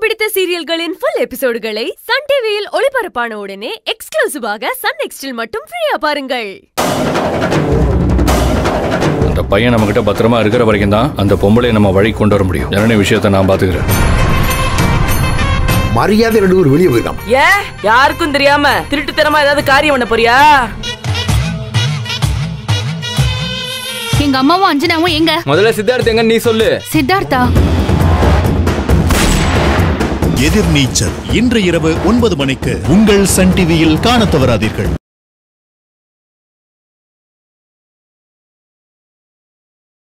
பிடித்த சீரியல்களின் full எபிசோடுகளை Sun டிவியில் ஒளிபரப்பான உடனே எக்ஸ்க்ளூசிவாக சன் நெக்ஸ்டில் மட்டும் ஃப்ரீயா பாருங்கள் அந்த பையன் நம்ம கிட்ட பத்திரமா இருக்கிற வரைக்கும் தான் அந்த பொம்பளை நம்ம வழி கொண்டு வர முடியும் ஜனனி விஷயத்தை நான் பாத்துக்கிறேன் மரியாதை ரெண்டு பேரும் வெளியே போயிட்டான் ஏன் யாருக்கும் தெரியாம திருட்டுத்தனமா ஏதாவது காரியம் பண்ண போறியா எங்க அம்மாவும் அஞ்சனாவும் எங்க முதல்ல சித்தார்த் எங்க நீ சொல்லு சித்தார்த்தா எதிர்நீச்சல் இன்று இரவு ஒன்பது மணிக்கு உங்கள் சன் டிவியில் காணத் தவறாதீர்கள்